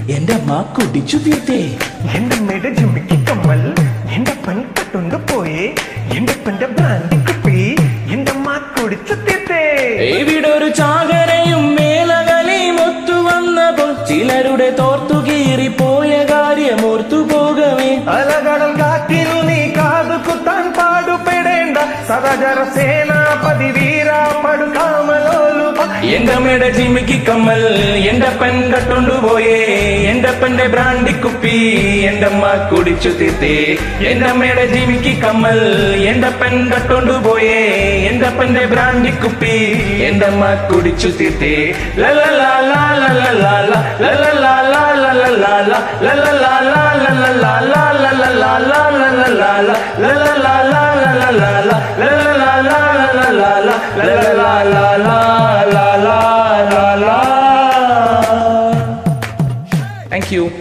എന്റെ അമ്മ കുടിച്ചു തീർത്തേ എന്റെ മെട ജിമ്മിക്ക് കമ്മൽ എന്റെ പെൺകട്ടുണ്ട് പോയി എന്റെ പെന്റെ ബ്രാൻഡി കുപ്പി എന്റെ അമ്മ കുടിച്ചു തീർത്തേ ഇവിടെ ഒരു ചാകരയും മേലകലയും ഒത്തുവന്നപ്പോൾ ചിലരുടെ തോർത്തു കീറിപ്പോയ കാര്യം ഓർത്തു പോകവേ അലകടൽ കാറ്റിൽ നീ കാതു കുത്താൻ പാടുപെടേണ്ട സദാചാര സേനാപതി വീര പടുകാമലോലുപ എന്റെ അമ്മയുടെ ജിമിക്ക് കമ്മൽ എന്റെ പെൻ കട്ടുണ്ടുപോയേ എന്റെ പെന്റെ ബ്രാൻഡി കുപ്പി എന്റെ അമ്മ കുടിച്ചു തീർത്തേ എന്റെ അമ്മയുടെ ജിമിക്ക് കമ്മൽ എന്റെ പെൻ കട്ടുണ്ടുപോയേ എന്റെ പെന്റെ ബ്രാൻഡി കുപ്പി എന്റെ അമ്മ കുടിച്ചു തീർത്തേ ലലലാലാ ലലലാലാ ലലലാലാ ലലലാലാ ലലലാലാ ലലലാലാ ലലലാലാ ലലലാലാ ലലലാലാ ലലലാലാ ലലലാലാ ലലലാലാ ലലലാലാ la la la la. Thank you.